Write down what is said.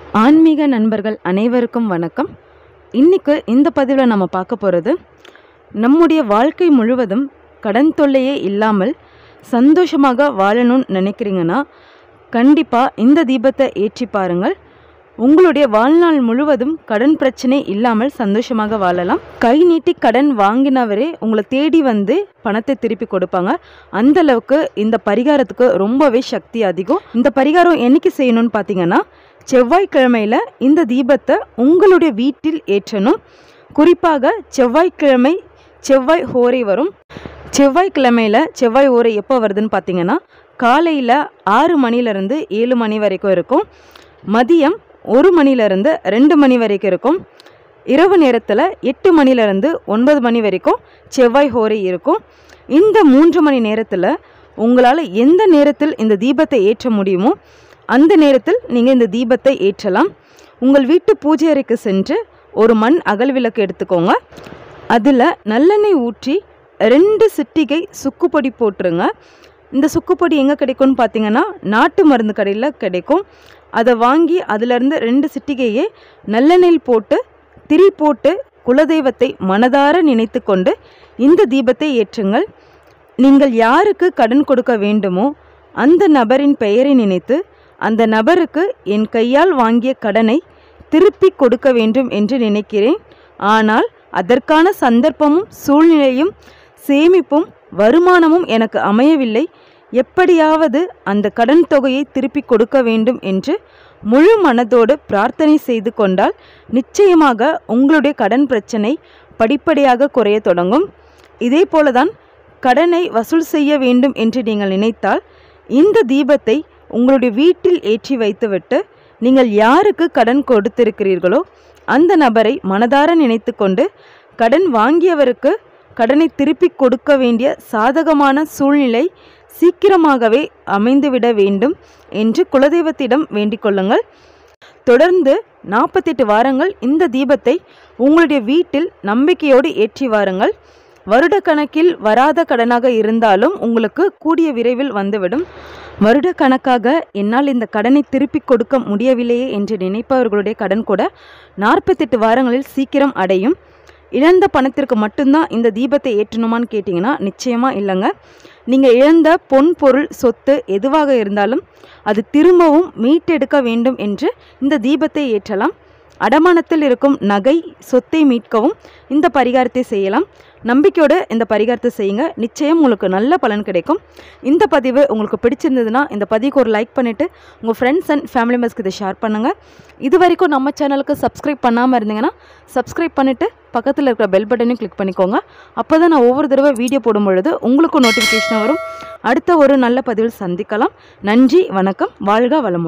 ஆன்மீக நண்பர்கள் அனைவருக்கும் வணக்கம் இன்னைக்கு இந்த பதிவில் நம்ம பார்க்க போகிறது நம்முடைய வாழ்க்கை முழுவதும் கடன் தொல்லையே இல்லாமல் சந்தோஷமாக வாழணும்னு நினைக்கிறீங்கன்னா கண்டிப்பாக இந்த தீபத்தை ஏற்றி பாருங்கள் உங்களுடைய வாழ்நாள் முழுவதும் கடன் பிரச்சனை இல்லாமல் சந்தோஷமாக வாழலாம் கை நீட்டி கடன் வாங்கினவரே உங்களை தேடி வந்து பணத்தை திருப்பி கொடுப்பாங்க அந்த அளவுக்கு இந்த பரிகாரத்துக்கு ரொம்பவே சக்தி அதிகம் இந்த பரிகாரம் என்னைக்கு செய்யணும்னு பார்த்தீங்கன்னா செவ்வாய்க்கிழமையில இந்த தீபத்தை உங்களுடைய வீட்டில் ஏற்றணும் குறிப்பாக செவ்வாய்க்கிழமை செவ்வாய் ஹோரை வரும் செவ்வாய்க்கிழமையில செவ்வாய் ஓரை எப்போ வருதுன்னு பார்த்தீங்கன்னா காலையில் ஆறு மணிலேருந்து ஏழு மணி வரைக்கும் இருக்கும் மதியம் ஒரு மணிலேருந்து ரெண்டு மணி வரைக்கும் இருக்கும் இரவு நேரத்தில் எட்டு மணிலேருந்து ஒன்பது மணி வரைக்கும் செவ்வாய் ஹோரை இருக்கும் இந்த மூன்று மணி நேரத்தில் உங்களால் எந்த நேரத்தில் இந்த தீபத்தை ஏற்ற முடியுமோ அந்த நேரத்தில் நீங்கள் இந்த தீபத்தை ஏற்றலாம் உங்கள் வீட்டு பூஜை அறைக்கு சென்று ஒரு மண் அகல் விளக்கு எடுத்துக்கோங்க அதில் நல்லெண்ணெய் ஊற்றி ரெண்டு சிட்டிகை சுக்குப்பொடி போட்டுருங்க இந்த சுக்குப்பொடி எங்கே கிடைக்கும்னு பார்த்தீங்கன்னா நாட்டு மருந்து கடையில் கிடைக்கும் அதை வாங்கி அதிலிருந்து ரெண்டு சிட்டிகையை நல்லெண்ணெயில் போட்டு திரி போட்டு குலதெய்வத்தை மனதார நினைத்து கொண்டு இந்த தீபத்தை ஏற்றுங்கள் நீங்கள் யாருக்கு கடன் கொடுக்க வேண்டுமோ அந்த நபரின் பெயரை நினைத்து அந்த நபருக்கு என் கையால் வாங்கிய கடனை திருப்பி கொடுக்க வேண்டும் என்று நினைக்கிறேன் ஆனால் அதற்கான சந்தர்ப்பமும் சூழ்நிலையும் சேமிப்பும் வருமானமும் எனக்கு அமையவில்லை எப்படியாவது அந்த கடன் தொகையை திருப்பி கொடுக்க வேண்டும் என்று முழு மனதோடு பிரார்த்தனை செய்து கொண்டால் நிச்சயமாக உங்களுடைய கடன் பிரச்சனை படிப்படியாக குறைய தொடங்கும் இதே போலதான் கடனை வசூல் செய்ய வேண்டும் என்று நீங்கள் நினைத்தால் இந்த தீபத்தை உங்களுடைய வீட்டில் ஏற்றி வைத்துவிட்டு நீங்கள் யாருக்கு கடன் கொடுத்திருக்கிறீர்களோ அந்த நபரை மனதார நினைத்து கொண்டு கடன் வாங்கியவருக்கு கடனை திருப்பி கொடுக்க வேண்டிய சாதகமான சூழ்நிலை சீக்கிரமாகவே அமைந்துவிட வேண்டும் என்று குலதெய்வத்திடம் வேண்டிக் கொள்ளுங்கள் தொடர்ந்து நாற்பத்தெட்டு வாரங்கள் இந்த தீபத்தை உங்களுடைய வீட்டில் நம்பிக்கையோடு ஏற்றி வாருங்கள் வருடக்கணக்கில் வராத கடனாக இருந்தாலும் உங்களுக்கு கூடிய விரைவில் வந்துவிடும் வருடக்கணக்காக என்னால் இந்த கடனை திருப்பி கொடுக்க முடியவில்லையே என்று நினைப்பவர்களுடைய கடன் கூட நாற்பத்தெட்டு வாரங்களில் சீக்கிரம் அடையும் இழந்த பணத்திற்கு மட்டும்தான் இந்த தீபத்தை ஏற்றணுமான்னு கேட்டிங்கன்னா நிச்சயமாக இல்லைங்க நீங்கள் இழந்த பொன் பொருள் சொத்து எதுவாக இருந்தாலும் அது திரும்பவும் மீட்டெடுக்க வேண்டும் என்று இந்த தீபத்தை ஏற்றலாம் அடமானத்தில் இருக்கும் நகை சொத்தை மீட்கவும் இந்த பரிகாரத்தை செய்யலாம் நம்பிக்கையோடு இந்த பரிகாரத்தை செய்யுங்க நிச்சயம் உங்களுக்கு நல்ல பலன் கிடைக்கும் இந்த பதிவு உங்களுக்கு பிடிச்சிருந்ததுன்னா இந்த பதிவுக்கு ஒரு லைக் பண்ணிவிட்டு உங்கள் ஃப்ரெண்ட்ஸ் அண்ட் ஃபேமிலி மெம்பர்ஸ்க்கு இதை ஷேர் பண்ணுங்கள் இது வரைக்கும் நம்ம சேனலுக்கு சப்ஸ்கிரைப் பண்ணாமல் இருந்தீங்கன்னா சப்ஸ்கிரைப் பண்ணிவிட்டு பக்கத்தில் இருக்கிற பெல் பட்டனையும் கிளிக் பண்ணிக்கோங்க அப்போ தான் நான் ஒவ்வொரு தடவை வீடியோ போடும் பொழுது உங்களுக்கும் நோட்டிஃபிகேஷன் வரும் அடுத்த ஒரு நல்ல பதிவில் சந்திக்கலாம் நன்றி வணக்கம் வாழ்க வளமுடன்